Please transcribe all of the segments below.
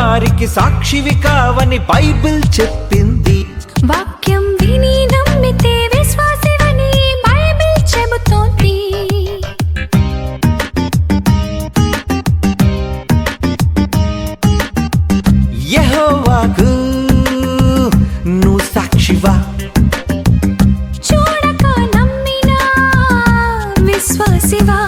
వారికి సాక్షివి కావని బైబిల్ చెప్పింది వాక్యం విని నమ్మితే విశ్వాసివని బైబిల్ చెబుతోంది యెహోవాకు నువ్వు సాక్షివా చూడక నమ్మిన విశ్వాసివా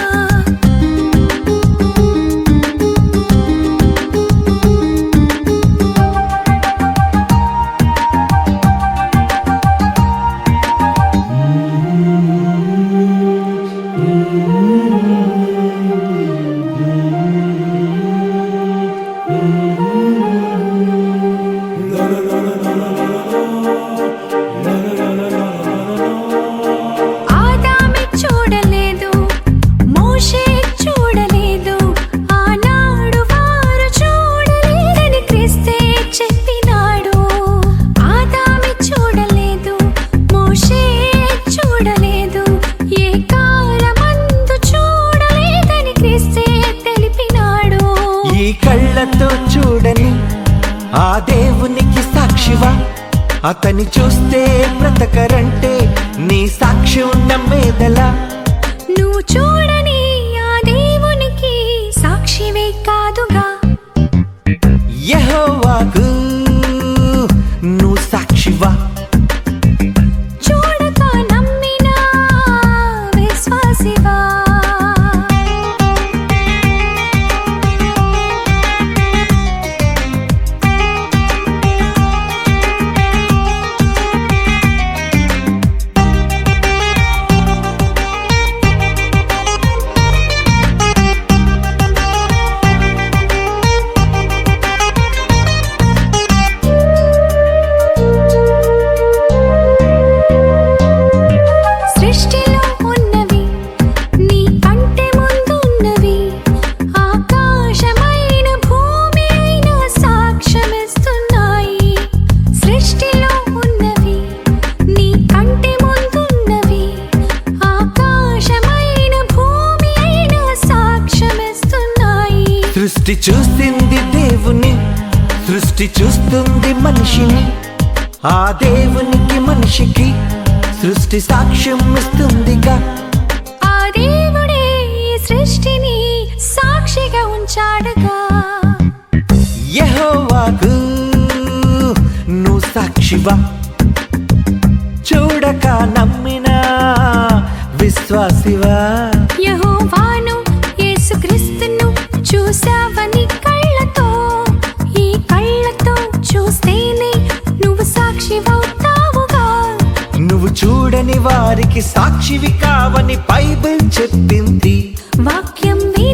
ఆదామే చూడలేదు మోషే చూడలేదు ఆనాడు వారు చూడలేదని క్రీస్తే చెప్పినాడు ఆదామే చూడలేదు మోషే చూడలేదు ఏ కాలమందు చూడలేదని క్రీస్తే తెలిపినాడు ఈ కళ్ళతో చూడని ఆ దేవునికి సాక్షివా అతని చూస్తే బ్రతకరంటే నీ సాక్ష్యం నమ్మేదలా నువ్వు చూడని ఆ దేవునికి సాక్షివే కాదుగా యెహోవాకు నువ్వు సాక్షివా చూడక నమ్మిన విశ్వాసివా సృష్టిలో ఉన్నవి నీ కంటే ముందున్నవి ఆకాశమైన భూమి అయిన సాక్ష్యమిస్తున్నాయి సృష్టిలో ఉన్నవి నీ కంటే ముందున్నవి ఆకాశమైన భూమి అయిన సాక్ష్యమిస్తున్నాయి సృష్టి చూసింది దేవుని సృష్టి చూస్తుంది మనిషిని ఆ దేవునికి మనిషికి సృష్టి సాక్ష్యం ఇస్తుందిగా ఆ దేవుడే ఈ సృష్టిని సాక్షిగా ఉంచాడుగా యెహోవాకు నువ్వు సాక్షివా చూడక నమ్మిన విశ్వాసివా యెహోవాను యేసుక్రీస్తును చూసావని కళ్ళతో ఈ కళ్ళతో చూస్తేనే నువ్వు సాక్షివవుతావుగా నువ్వు చూడని వారికి సాక్షివి కావని బైబిల్ చెప్పింది వాక్యం నీ